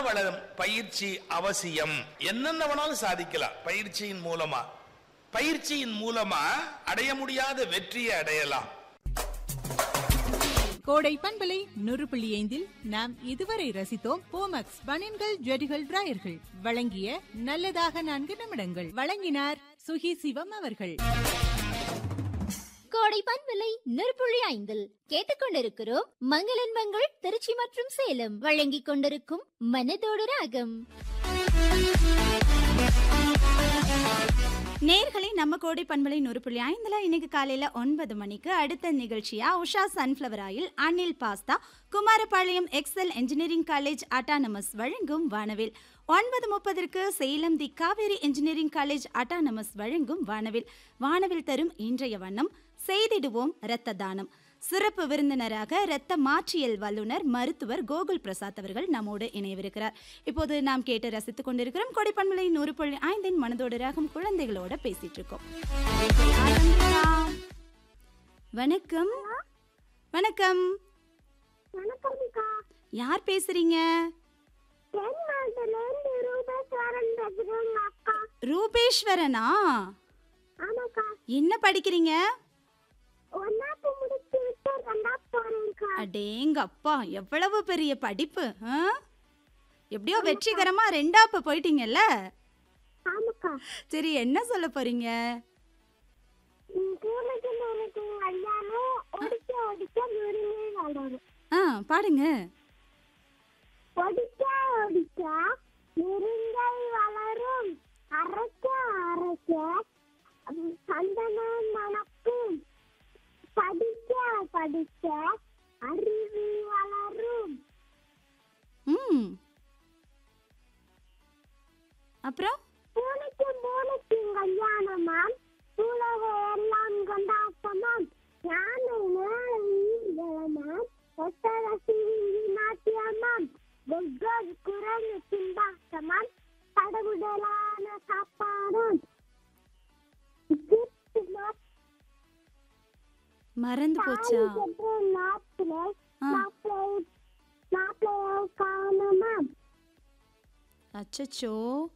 வளரும் பயிற்சி அவசியம் என்னென்ன வேணாலும் சாதிக்கலாம் பயிற்சியின் மூலமா பயிற்சியின் மூலமா அடைய முடியாத வெற்றியை அடையலாம் கோடை பண்பலை நூறு புள்ளி ஐந்தில் நாம் இதுவரை ரசித்தோம் போமக்ஸ் பனியன்கள் ஜெடிகள் டிராயர்கள் வழங்கிய நல்லதாக நான்கு நிமிடங்கள் வழங்கினார் சுகி சிவம் அவர்கள் கோடை பண்பலை நெருப்புள்ளி ஐந்தில் கேட்டுக்கொண்டிருக்கிறோம் மங்களன் மங்கள் திருச்சி மற்றும் சேலம் வழங்கிக் கொண்டிருக்கும் மனதோடு ராகம் நேர்களை நம்ம கோடை பண்பலை நூறு புள்ளி ஐந்துல இன்னைக்கு காலையில ஒன்பது மணிக்கு அடுத்த நிகழ்ச்சியா Usha sunflower oil Anil pasta Kumarapalayam Excel engineering college autonomous வழங்கும் வானவில் ஒன்பது முப்பதற்கு Salem the Kaveri engineering college autonomous வழங்கும் வானவில் வானவில் தரும் இன்றைய வண்ணம் செய்திடுவோம் இரத்த தானம் சிறப்பு விருந்தினராக இரத்த மாற்றியல் வல்லுனர் மருத்துவர் கோகுல் பிரசாத் அவர்கள் நம்மோடு இணையவிருக்கிறார் இப்போது நாம் கேட்டு ரசித்துக் கொண்டிருக்கிறோம் கொடைப்பண்மலை நூறு புள்ளி ஐந்தின் மனதோடு ராகம் குழந்தைகளோட பேசிட்டு இருக்கோம் ஆரம்பிக்கலாம். வணக்கம் வணக்கம் வணக்கம்க்கா யார் பேசுறீங்க தென் மாவட்டத்துலேருந்து ரூபேஸ்வரன் பேசுகிறேங்க அக்கா ரூபேஸ்வரனா ஆமாக்கா என்ன படிக்கிறீங்க ஒன்னாப்பு முடிச்சு விட்டு ரெண்டாப்பு போறேன்க்கா அடேங்க அப்பா எவ்வளவு பெரிய படிப்பு ஆ? எப்படியோ வெற்றிகரமா ரெண்டாப்பு போயிட்டீங்கல்ல ஆமாக்கா சரி என்ன சொல்ல போறீங்க பூனைக்கு எனக்கு கல்யாணம் ஒடிக்க ஒடிக்க நுரிமே வளரும் ஆ பாடுங்க ஒடிக்க ஒடிக்க நெருங்கை வளரும் அரைக்க அரைக்க உம், சந்தனம் மணக்கும் படிக்க படிக்க அறிவு வளரும் ம் அப்புறம் பூனைக்கும் பூனைக்கும் கல்யாணமாம் உலகம் எல்லாம் கொண்டாட்டமாம் யானை மேலமாம் ஒட்டரசி நாட்டியமாம் வெவ்வேறு குரங்கு திண்டாட்டமாம் தடவுடலான சாப்பாடாம் மறந்து போச்சா நாட்டிலே ஆ. மாப்பிளை மாப்பிளையை காணுமாம் அச்சச்சோ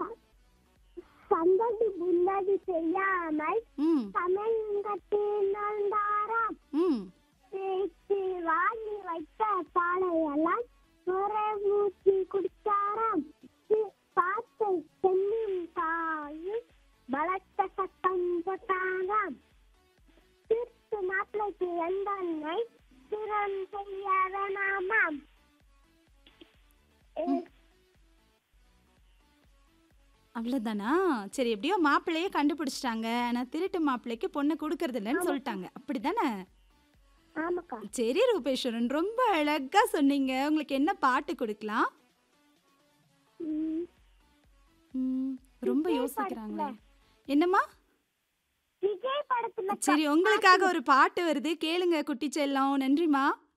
சந்ததி புல்லதி செய்யாமல் ம் தமிழ்கட்டினாராம் ம் பேச்சு வாங்கி வைத்த பாலையெல்லாம் ஒரே மூச்சு குடித்தாராம் சி- பார்த்து செல்லும் தாயும் பலத்த சத்தம் போட்டாராம் திருத்து மாப்பிளைக்கு எந்தன்னை திறம் செய்ய வேணாமாம் எ- அவ்வளவுதானா சரி எப்படியோ மாப்பிள்ளையே கண்டுபிடிச்சிட்டாங்க ஆனா திருட்டு மாப்பிள்ளைக்கு பொண்ணு கொடுக்கறது இல்லைன்னு சொல்லிட்டாங்க அப்படிதானே ஆமாக்கா சரி ரூபேஸ்வரன் ரொம்ப அழகா சொன்னீங்க உங்களுக்கு என்ன பாட்டு கொடுக்கலாம் ம். ம், ரொம்ப விஜய் யோசிக்கிறாங்களே படத்துல. என்னம்மா விஜய் படத்துல சரி உங்களுக்காக ஒரு பாட்டு வருது கேளுங்க குட்டி செல்லம் நன்றிம்மா